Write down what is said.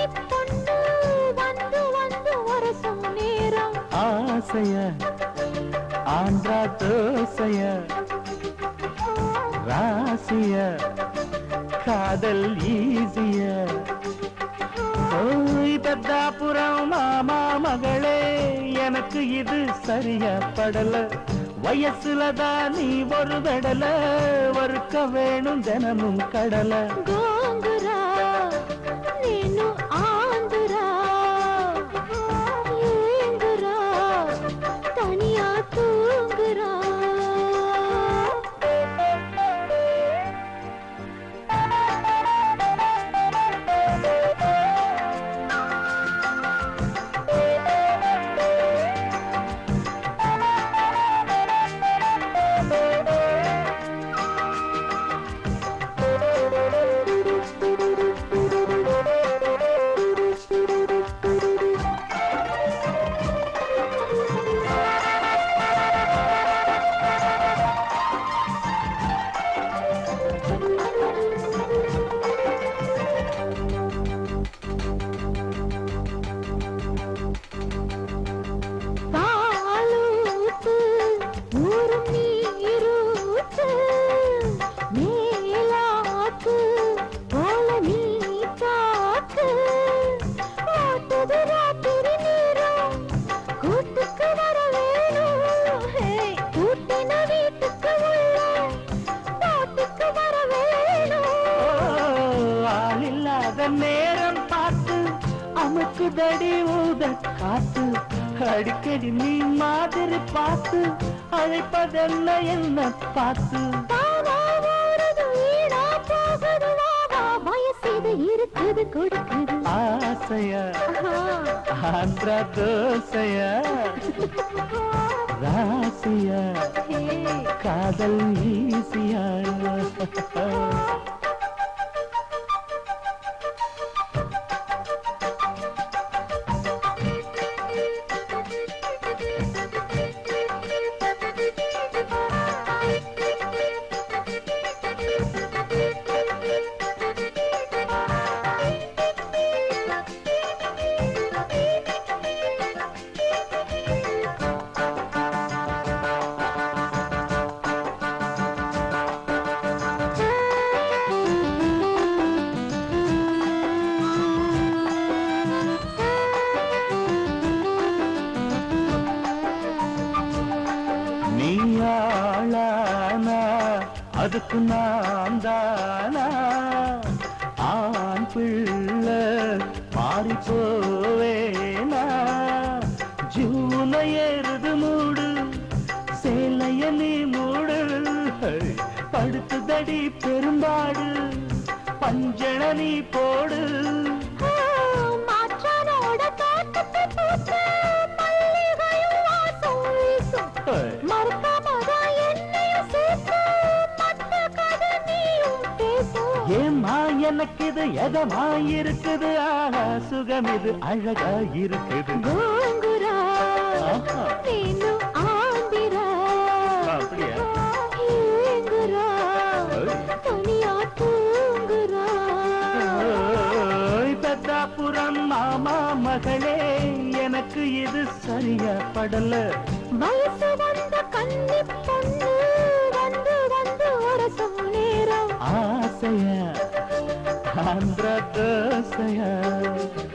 பொண்ணு வந்து வந்து வரசும் நேரம் ஆசைய ஆந்திரா தோசைய ராசிய காதல் ஈசிய ஓய் பெத்தாபுரம் மாமா மகளே எனக்கு இது சரியா படல வயசுலதான் நீ ஒரு வெடல வறுக்க வேணும் தினமும் கடல గోంగురా నేను ఆంధ్రా ఏంగురా తనియా తూంగురా பாலூத்து ஊரும் நீரூத்து மேலாத்து போல நீ காத்து ஓட்டுது ராத்திரி நேரம் கூட்டுக்கு வர வேணும் ஹே, கூட்டின வீட்டுக்கு உள்ள பாட்டுக்கு வர வேணும் ஆளில்லாத நேரம் பார்த்து அமுக்குதடி ஊத காத்து அடிக்கடி நீ மாதிரி பார்த்து அழைப்பதென்ன என்ன பார்த்து தானா ஓடுது வீணா போகுது வா வா வயசு இது இருக்குது கொடுக்குது ஆசையா ஆஹா. ஆந்திரா தோசையா ராசியா ஹே. காதல் ஈசியா நீ ஆளானா அதுக்கு நான் தானா ஆண் பிள்ளை மாறி போவேனா ஜூனை ஏறுது மூடு சேலைய நீ மூடு படுத்துதடி பெரும்பாடு பஞ்சண நீ போடு ஆ, மாற்றானோட தோட்டத்தை பூத்து மல்லிகையும் வாசம் வீசும். மறக்காமதான் என்னையும் சேர்த்து மத்த கதை நீயும் பேசும். ஏம்மா எனக்கு இது எதமா இருக்குது ஆஹா சுகம் இது அழகா இருக்குது கோங்குரா, ஆஹா. நீனு ஆந்திரா. அப்படியா? ஏங்குரா, ஓய். தனியா தூங்குறா. ஓய், பெத்தாபுரம் மாமா மகளே எனக்கு இது சரியா படல வயசு வந்த கன்னி பொண்ணு வந்து வந்து அரசும் நேரம் ஆசையா ஆந்திர தோசையா